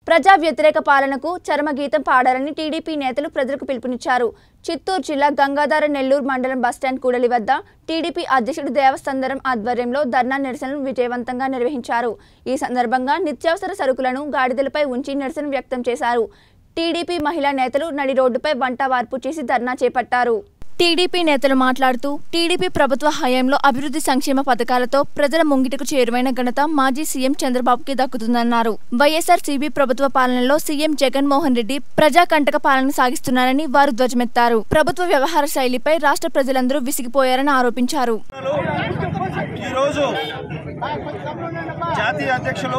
ప్రజా వ్యతిరేక పాలనకు చరమగీతం పాడాలని టీడీపీ నేతలు ప్రజలకు పిలుపునిచ్చారు చిత్తూరు జిల్లా గంగాధర నెల్లూరు మండలం బస్టాండ్ కూడలి వద్ద టీడీపీ అధ్యక్షుడు దేవస్థందరం ఆధ్వర్యంలో ధర్నా నిరసనలు విజయవంతంగా నిర్వహించారు ఈ సందర్భంగా నిత్యావసర సరుకులను గాడిదలపై ఉంచి నిరసన వ్యక్తం చేశారు టీడీపీ మహిళా నేతలు నడి రోడ్డుపై వంట వార్పు చేసి ధర్నా చేపట్టారు టీడీపీ నేతలు మాట్లాడుతూ టీడీపీ ప్రభుత్వ హయాంలో అభివృద్ధి సంక్షేమ పథకాలతో ప్రజల ముంగిటకు చేరువైన ఘనత మాజీ సీఎం చంద్రబాబుకి దక్కుతుందన్నారు వైఎస్ఆర్ సిబి ప్రభుత్వ పాలనలో సీఎం జగన్మోహన్ రెడ్డి ప్రజా కంటక పాలన సాగిస్తున్నారని వారు ధ్వజమెత్తారు ప్రభుత్వ వ్యవహార శైలిపై రాష్ట్ర ప్రజలందరూ విసిగిపోయారని ఆరోపించారు ఈరోజు జాతీయ అధ్యక్షులు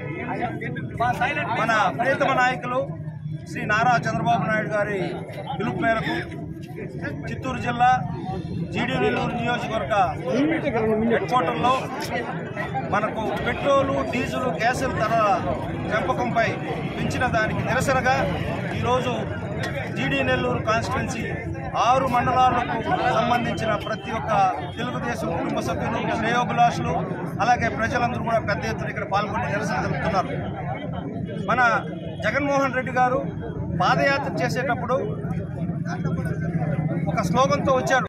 మన ప్రియతమ నాయకులు శ్రీ నారా చంద్రబాబు నాయుడు గారి పిలుపు మేరకు చిత్తూరు జిల్లా జీడీ నెల్లూరు నియోజకవర్గ హెడ్ క్వార్టర్లో మనకు పెట్రోలు డీజిల్ గ్యాసుల ధర పెంపకంపై పెంచిన దానికి నిరసనగా ఈరోజు జీడీ నెల్లూరు కాన్స్టిట్యున్సీ ఆరు మండలాలకు సంబంధించిన ప్రతి ఒక్క తెలుగుదేశం కుటుంబ సభ్యులు శ్రేయోభిలాషులు అలాగే ప్రజలందరూ కూడా పెద్ద ఎత్తున ఇక్కడ పాల్గొని నిరసన తెలుపుతున్నారు మన జగన్మోహన్ రెడ్డి గారు పాదయాత్ర చేసేటప్పుడు ఒక స్లోగన్తో వచ్చారు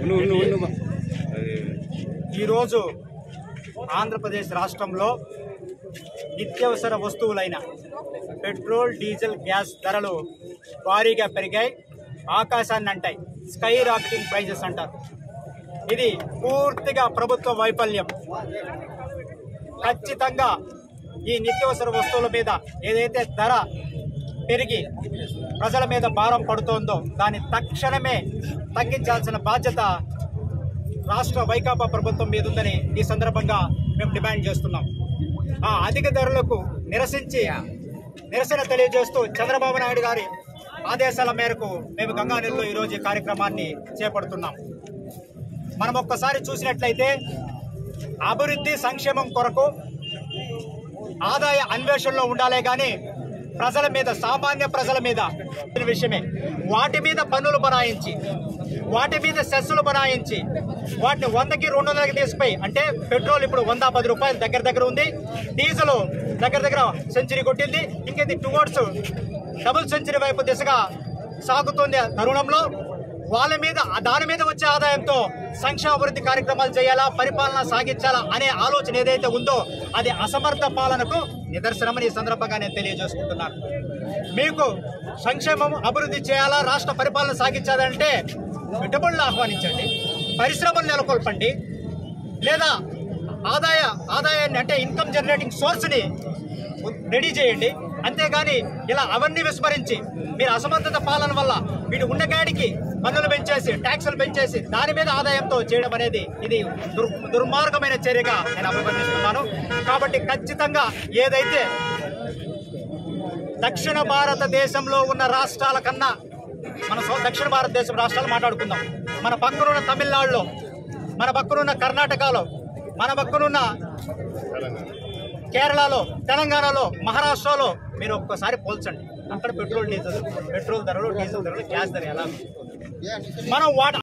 ఈరోజు ఆంధ్రప్రదేశ్ రాష్ట్రంలో నిత్యావసర వస్తువులైన పెట్రోల్ డీజిల్ గ్యాస్ ధరలు భారీగా పెరిగాయి ఆకాశాన్ని అంటాయి స్కై రాకెటింగ్ ప్రైజెస్ అంటారు ఇది పూర్తిగా ప్రభుత్వ వైఫల్యం ఖచ్చితంగా ఈ నిత్యావసర వస్తువుల మీద ఏదైతే ధర పెరిగి ప్రజల మీద భారం పడుతోందో దాన్ని తక్షణమే తగ్గించాల్సిన బాధ్యత రాష్ట్ర వైకాపా ప్రభుత్వం మీద ఉందని ఈ సందర్భంగా మేము డిమాండ్ చేస్తున్నాం ఆ అధిక ధరలకు నిరసించి నిరసన తెలియజేస్తూ చంద్రబాబు నాయుడు గారి ఆదేశాల మేరకు మేము గంగానెల్లో ఈరోజు ఈ కార్యక్రమాన్ని చేపడుతున్నాం మనం ఒక్కసారి చూసినట్లయితే అభివృద్ధి సంక్షేమం కొరకు ఆదాయ అన్వేషణలో ఉండాలే కానీ ప్రజల మీద సామాన్య ప్రజల మీద ఈ విషయమే వాటి మీద పన్నులు బనాయించి వాటి మీద సెస్సులు బనాయించి వాటిని వందకి రెండు వందలకి తీసిపోయి అంటే పెట్రోల్ ఇప్పుడు వంద పది రూపాయలు దగ్గర దగ్గర ఉంది డీజిల్ దగ్గర దగ్గర సెంచరీ కొట్టింది ఇంకేది టువర్డ్స్ డబుల్ సెంచరీ వైపు దిశగా సాగుతుంది తరుణంలో వాళ్ళ మీద దాని మీద వచ్చే ఆదాయంతో సంక్షేమ అభివృద్ధి కార్యక్రమాలు చేయాలా పరిపాలన సాగించాలా అనే ఆలోచన ఏదైతే ఉందో అది అసమర్థ పాలనకు నిదర్శనమని ఈ సందర్భంగా నేను తెలియజేసుకుంటున్నాను మీకు సంక్షేమం అభివృద్ధి చేయాలా రాష్ట్ర పరిపాలన సాగించాలంటే పెట్టుబడులు ఆహ్వానించండి పరిశ్రమలు నెలకొల్పండి లేదా ఆదాయ ఆదాయాన్ని అంటే ఇన్కమ్ జనరేటింగ్ సోర్స్ని రెడీ చేయండి అంతేగాని ఇలా అవన్నీ విస్మరించి మీరు అసమర్థత పాలన వల్ల వీటి ఉన్న గాడికి పన్నులు పెంచేసి ట్యాక్సులు పెంచేసి దాని మీద ఆదాయంతో చేయడం అనేది ఇది దుర్ దుర్మార్గమైన చర్యగా నేను అభివర్ణిస్తున్నాను కాబట్టి ఖచ్చితంగా ఏదైతే దక్షిణ భారతదేశంలో ఉన్న రాష్ట్రాల కన్నా మన సో- దక్షిణ భారతదేశం రాష్ట్రాలు మాట్లాడుకుందాం మన పక్కనున్న తమిళనాడులో మన పక్కనున్న కర్ణాటకలో మన పక్కనున్న కేరళలో తెలంగాణలో మహారాష్ట్రలో మీరు ఒక్కసారి పోల్చండి అక్కడ పెట్రోల్ డీజిల్ పెట్రోల్ ధరలు డీజిల్ ధరలు గ్యాస్ ధర ఎలా ఉంది? మనం వాటి